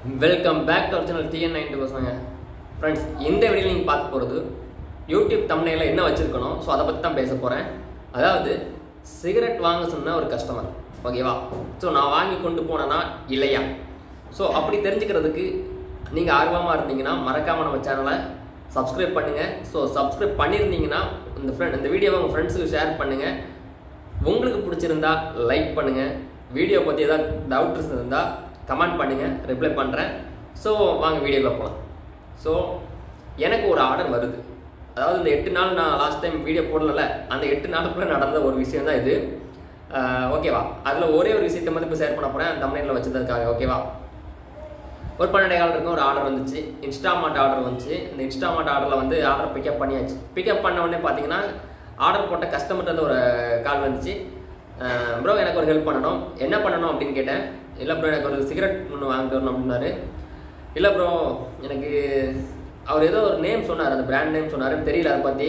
welcome back to original T N ninety பசங்க friends இந்த video நீங்கள் பார்க்க போகிறது யூடியூப் தமிழில் என்ன வச்சுருக்கணும் ஸோ அதை பற்றி தான் பேச போகிறேன் அதாவது சிகரெட் வாங்க சொன்ன ஒரு கஸ்டமர் ஓகேவா ஸோ நான் வாங்கி கொண்டு போனேன்னா இல்லையா ஸோ அப்படி தெரிஞ்சுக்கிறதுக்கு நீங்கள் ஆர்வமாக இருந்தீங்கன்னா மறக்காமல் நம்ம சேனலை சப்ஸ்கிரைப் பண்ணுங்கள் ஸோ சப்ஸ்கிரைப் பண்ணியிருந்தீங்கன்னா இந்த ஃப்ரெண்ட் இந்த வீடியோவை உங்கள் ஃப்ரெண்ட்ஸுக்கு ஷேர் பண்ணுங்கள் உங்களுக்கு பிடிச்சிருந்தா லைக் பண்ணுங்கள் வீடியோ பற்றி ஏதாவது டவுட்ஸ் இருந்தால் கமெண்ட் பண்ணுங்கள் ரிப்ளை பண்ணுறேன் ஸோ வாங்க வீடியோவில் போகலாம் ஸோ எனக்கு ஒரு ஆர்டர் வருது அதாவது இந்த எட்டு நாள் நான் லாஸ்ட் டைம் வீடியோ போடல அந்த எட்டு நாளுக்குள்ளே நடந்த ஒரு விஷயம் தான் இது ஆஹ் ஓகேவா அதில் ஒரே ஒரு விஷயத்தை மட்டும் இப்போ ஷேர் பண்ண போகிறேன் தமிழ்ல வச்சதுக்காக ஓகேவா ஒரு பன்னெண்டு கால் இருக்கும் ஒரு ஆர்டர் வந்துச்சு இன்ஸ்டாமார்ட் ஆர்டர் வந்துச்சு இந்த இன்ஸ்டாமார்ட் ஆர்டரில் வந்து ஆர்டர் பிக்கப் பண்ணியாச்சு பிக்கப் பண்ண உடனே பார்த்தீங்கன்னா ஆர்டர் போட்ட கஸ்டமர்கிட்ட இருந்து ஒரு கால் வந்துச்சு ப்ரோ எனக்கு ஒரு ஹெல்ப் பண்ணணும் என்ன பண்ணணும் அப்படின்னு கேட்டேன் இல்லை ப்ரோ எனக்கு ஒரு சிகரெட் ஒன்று வாங்கிட்டு வரணும் அப்படின்னாரு இல்லை ப்ரோ எனக்கு அவர் ஏதோ ஒரு நேம் சொன்னார் அந்த பிராண்ட் நேம் சொன்னார் தெரியல அதை பற்றி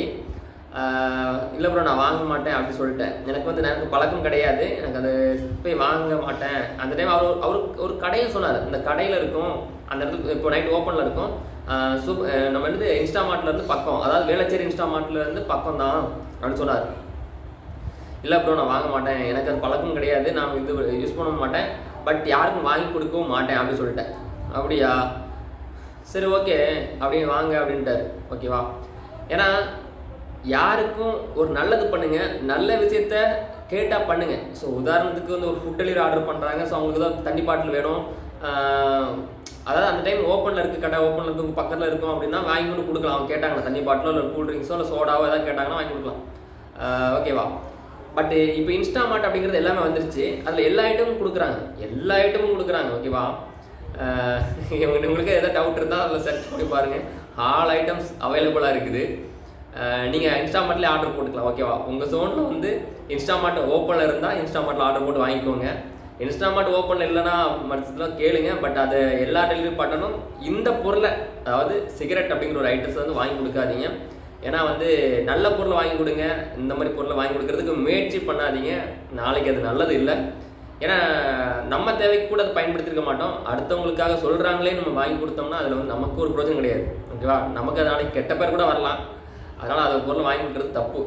இல்லை ப்ரோ நான் வாங்க மாட்டேன் அப்படின்னு சொல்லிட்டேன் எனக்கு வந்து எனக்கு பழக்கம் கிடையாது எனக்கு அது போய் வாங்க மாட்டேன் அந்த டைம் அவர் அவர் ஒரு கடையும் சொன்னார் இந்த கடையில் இருக்கும் அந்த இடத்துல இப்போ நைட் ஓப்பனில் இருக்கும் ஆஹ் சூப் அஹ் நம்ம வந்து இன்ஸ்டாமார்ட்ல இருந்து பக்கம் அதாவது வேளச்சேரி இன்ஸ்டாமார்ட்ல இருந்து பக்கம் தான் அப்படின்னு சொன்னார் இல்லை ப்ரோ நான் வாங்க மாட்டேன் எனக்கு அது பழக்கம் கிடையாது நான் இது யூஸ் பண்ண மாட்டேன் பட் யாருக்கும் வாங்கி கொடுக்கவும் மாட்டேன் அப்படின்னு சொல்லிட்டேன் அப்படியா சரி ஓகே அப்படின்னு வாங்க அப்படின்ட்டாரு ஓகேவா ஏன்னா யாருக்கும் ஒரு நல்லது பண்ணுங்க நல்ல விஷயத்த கேட்டால் பண்ணுங்க ஸோ உதாரணத்துக்கு வந்து ஒரு ஃபுட் டெலிவரி ஆர்டர் பண்ணுறாங்க ஸோ அவங்களுக்கு தான் தண்ணி பாட்டில் வேணும் ஆஹ் அதாவது அந்த டைம் ஓப்பனில் இருக்குது கடை ஓப்பனில் இருக்கு உங்க பக்கத்தில் இருக்கும் அப்படின்னா வாங்கி கொண்டு கொடுக்கலாம் அவங்க கேட்டாங்க தண்ணி பாட்டிலோ இல்லை கூல் ட்ரிங்க்ஸோ இல்லை சோடாவோ ஏதாவது கேட்டாங்கன்னா வாங்கி கொடுக்கலாம் ஆஹ் ஓகேவா பட் இப்போ இன்ஸ்டாமார்ட் அப்படிங்கிறது எல்லாமே வந்துருச்சு அதில் எல்லா ஐட்டமும் கொடுக்குறாங்க எல்லா ஐட்டமும் கொடுக்குறாங்க ஓகேவா ஆஹ் இவங்க- உங்களுக்கு எதாவது டவுட் இருந்தால் அதில் சர்ச் பண்ணி பாருங்கள் ஆல் ஐட்டம்ஸ் அவைலபிளாக இருக்குது நீங்கள் இன்ஸ்டாமார்ட்லேயே ஆர்டர் போட்டுக்கலாம் ஓகேவா உங்கள் ஜோனில் வந்து இன்ஸ்டாமார்ட் ஓப்பனில் இருந்தால் இன்ஸ்டாமார்ட்டில் ஆர்டர் போட்டு வாங்கிக்கோங்க இன்ஸ்டாமார்ட் ஓப்பனில் இல்லைன்னா மற்றதுலாம் கேளுங்க பட் அதை எல்லா டெலிவரி பண்ணணும் இந்த பொருளை அதாவது சிகரெட் அப்படிங்கிற ஒரு ஐட்டத்தை வந்து வாங்கி கொடுக்காதீங்க ஏன்னா வந்து நல்ல பொருளை வாங்கி கொடுங்க இந்த மாதிரி பொருளை வாங்கி கொடுக்கறதுக்கு முயற்சி பண்ணாதீங்க நாளைக்கு அது நல்லது இல்லை ஏன்னா நம்ம தேவைக்கு கூட அதை பயன்படுத்திருக்க மாட்டோம் அடுத்தவங்களுக்காக சொல்கிறாங்களே நம்ம வாங்கி கொடுத்தோம்னா அதில் வந்து நமக்கு ஒரு பிரயோஜனம் கிடையாது ஓகேவா நமக்கு அது நாளைக்கு கெட்ட பேர் கூட வரலாம் அதனால் அது பொருளை வாங்கி கொடுக்கறது தப்பு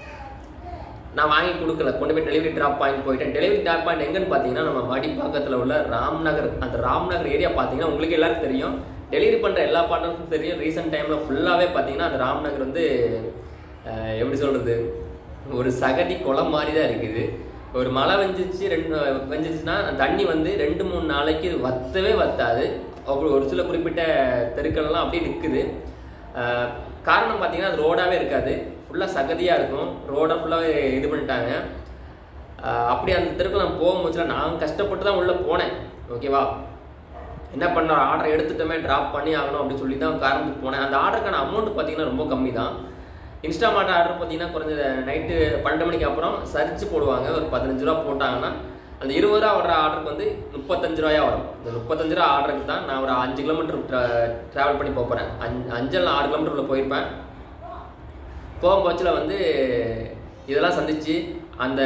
நான் வாங்கி கொடுக்கல கொண்டு போய் டெலிவரி ட்ராப் பாயிண்ட் போயிட்டேன் டெலிவரி ட்ராப் பாயிண்ட் எங்கன்னு பார்த்தீங்கன்னா நம்ம மடிப்பாக்கத்தில் உள்ள ராம்நகர் அந்த ராம்நகர் ஏரியா பார்த்தீங்கன்னா உங்களுக்கு எல்லாருக்கும் தெரியும் டெலிவரி பண்ணுற எல்லா பார்ட்னருக்கும் தெரியும் ரீசெண்ட் டைமில் ஃபுல்லாகவே பார்த்தீங்கன்னா அந்த ராம்நகர் வந்து அஹ், எப்படி சொல்கிறது ஒரு சகதி குளம் மாதிரி தான் இருக்குது ஒரு மழை வெஞ்சிச்சு ரெண்டு வெஞ்சிச்சுன்னா அந்த தண்ணி வந்து ரெண்டு மூணு நாளைக்கு வத்தவே வத்தாது அப்புறம் ஒரு சில குறிப்பிட்ட தெருக்கள்லாம் அப்படியே நிற்குது ஆஹ் காரணம் பார்த்தீங்கன்னா அது ரோடாகவே இருக்காது ஃபுல்லாக சகதியாக இருக்கும் ரோடை ஃபுல்லாகவே இது பண்ணிட்டாங்க ஆஹ் அப்படி அந்த தெருக்கு நான் போகும்போதுல நான் கஷ்டப்பட்டு தான் உள்ளே போனேன் ஓகேவா என்ன பண்ண ஆர்டர் எடுத்துட்டோமே ட்ராப் பண்ணி ஆகணும் அப்படின்னு சொல்லி தான் காரணத்துக்கு போனேன் அந்த ஆர்டருக்கான அமௌண்ட் பார்த்தீங்கன்னா ரொம்ப கம்மி தான் இன்ஸ்டாமார்ட் ஆர்டர் பார்த்தீங்கன்னா குறைஞ்ச நைட்டு பன்னெண்டு மணிக்கு அப்புறம் சரிச்சு போடுவாங்க ஒரு பதினஞ்சு ரூபா போட்டாங்கன்னா அந்த இருபது ரூபா வர ஆர்டருக்கு வந்து முப்பத்தஞ்சு ரூபாயா வரும் இந்த முப்பத்தஞ்சு ரூபா ஆர்டருக்கு தான் நான் ஒரு அஞ்சு கிலோமீட்டர் ட்ராவல் பண்ணி போகிறேன் அஞ்சு அஞ்சல் ஆறு கிலோமீட்டர் உள்ள போயிருப்பேன் போகும்போச்சில் வந்து இதெல்லாம் சந்திச்சு அந்த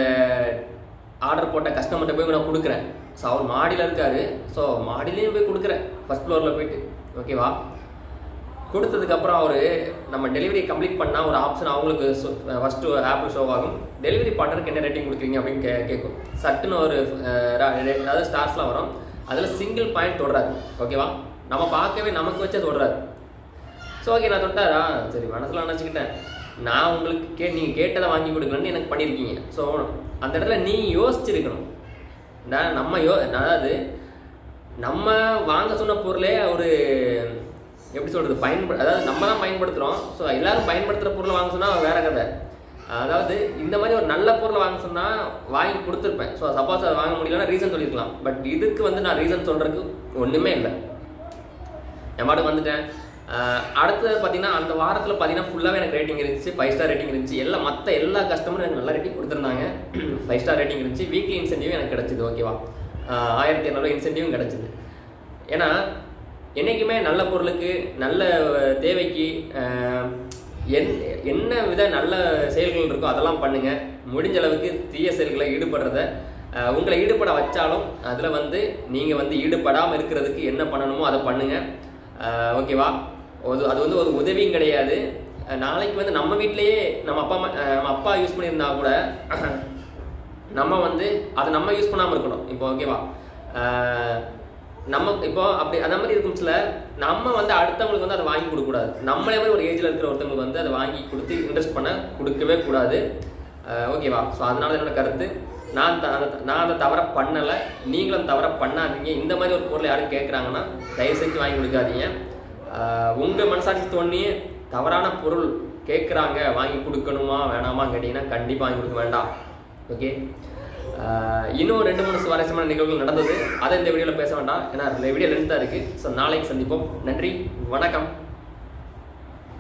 ஆர்டர் போட்ட கஸ்டமர்கிட்ட போய் நான் கொடுக்குறேன் ஸோ அவர் மாடியில் இருக்காரு ஸோ மாடியிலையும் போய் கொடுக்குறேன் ஃபர்ஸ்ட் ஃப்ளோரில் போயிட்டு ஓகேவா கொடுத்ததுக்கப்புறம் அவர் நம்ம டெலிவரி கம்ப்ளீட் பண்ணால் ஒரு ஆப்ஷன் அவங்களுக்கு ஃபஸ்ட்டு ஆப்பிள் ஷோ ஆகும் டெலிவரி பார்ட்னருக்கு என்ன ரேட்டிங் கொடுக்குறீங்க அப்படின்னு கே கேட்கும் சட்டுன்னு ஒரு அஹ், ra- rate- அதாவது ஸ்டார்ஸ்லாம் வரும் அதில் சிங்கிள் பாயிண்ட் தொடுறாரு ஓகேவா நம்ம பார்க்கவே நமக்கு வச்சே தொடுறாரு ஸோ ஓகே நான் தொட்டாரா சரி மனசில் நினச்சிக்கிட்டேன் நான் உங்களுக்கு கே நீங்கள் கேட்டதை வாங்கி கொடுக்கலன்னு எனக்கு பண்ணியிருக்கீங்க ஸோ அந்த இடத்துல நீ யோசிச்சிருக்கணும் நான் நம்ம யோ அதாவது நம்ம வாங்க சொன்ன பொருளே ஒரு எப்படி சொல்கிறது பயன்படு அதாவது நம்ம தான் பயன்படுத்துகிறோம் ஸோ எல்லாரும் பயன்படுத்துகிற பொருளை வாங்க சொன்னால் வேற கதை அதாவது இந்த மாதிரி ஒரு நல்ல பொருளை வாங்க சொன்னால் வாங்கி கொடுத்துருப்பேன் ஸோ சப்போஸ் அதை வாங்க முடியலன்னா ரீசன் சொல்லியிருக்கலாம் பட் இதுக்கு வந்து நான் ரீசன் சொல்கிறதுக்கு ஒன்றுமே இல்லை என் பாட்டுக்கு வந்துட்டேன் ஆஹ் அடுத்தது பார்த்தீங்கன்னா அந்த வாரத்தில் பார்த்தீங்கன்னா ஃபுல்லாகவே எனக்கு ரேட்டிங் இருந்துச்சு ஃபைவ் ஸ்டார் ரேட்டிங் இருந்துச்சு எல்லா மற்ற எல்லா கஸ்டமரும் எனக்கு நல்ல ரேட்டிங் கொடுத்துருந்தாங்க ஃபைவ் ஸ்டார் ரேட்டிங் இருந்துச்சு வீக்லி இன்சென்டிவ் எனக்கு கிடச்சிது ஓகேவா ஆஹ் ஆயிரத்தி இரநூறு இன்சென்டிவும் கிடச்சிது ஏன்னா என்றைக்குமே நல்ல பொருளுக்கு நல்ல அஹ், தேவைக்கு ஆஹ், என் என்ன வித நல்ல செயல்கள் இருக்கோ அதெல்லாம் பண்ணுங்க முடிஞ்ச அளவுக்கு தீய செயல்களை ஈடுபடுறத அஹ் உங்களை ஈடுபட வச்சாலும் அதில் வந்து நீங்கள் வந்து ஈடுபடாமல் இருக்கிறதுக்கு என்ன பண்ணணுமோ அதை பண்ணுங்கள் ஓகேவா அது அது வந்து ஒரு உதவியும் கிடையாது அஹ் நாளைக்கு வந்து நம்ம வீட்டிலேயே நம்ம அப்பா அம்மா அஹ் நம்ம அப்பா யூஸ் பண்ணியிருந்தா கூட நம்ம வந்து அதை நம்ம யூஸ் பண்ணாமல் இருக்கணும் இப்போ ஓகேவா அஹ் நம்ம இப்போ அப்படி அந்த மாதிரி இருக்கும் சில நம்ம வந்து அடுத்தவங்களுக்கு வந்து அதை வாங்கி கொடுக்கக்கூடாது நம்மளே மாதிரி ஒரு ஏஜில் இருக்கிற ஒருத்தவங்களுக்கு வந்து அதை வாங்கி கொடுத்து இன்ட்ரெஸ்ட் பண்ண கொடுக்கவே கூடாது அஹ் ஓகேவா ஸோ அதனால என்னோட கருத்து நான் த- அந்த- நான் அதை தவற பண்ணலை நீங்களும் தவற பண்ணாதீங்க இந்த மாதிரி ஒரு பொருளை யாரும் கேட்குறாங்கன்னா தயவு செஞ்சு வாங்கி கொடுக்காதீங்க ஆஹ் உங்க மனசாட்சி தோணி தவறான பொருள் கேட்குறாங்க வாங்கி கொடுக்கணுமா வேணாமா கேட்டிங்கன்னா கண்டிப்பாக வாங்கி கொடுக்க வேண்டாம் ஓகே இன்னும் ரெண்டு மூணு சுவாரஸ்யமான நிகழ்வுகள் நடந்தது அதை இந்த வீடியோவில் பேச வேண்டாம் ஏன்னா இந்த வீடியோ லென்த்தாக இருக்குது ஸோ நாளைக்கு சந்திப்போம் நன்றி வணக்கம்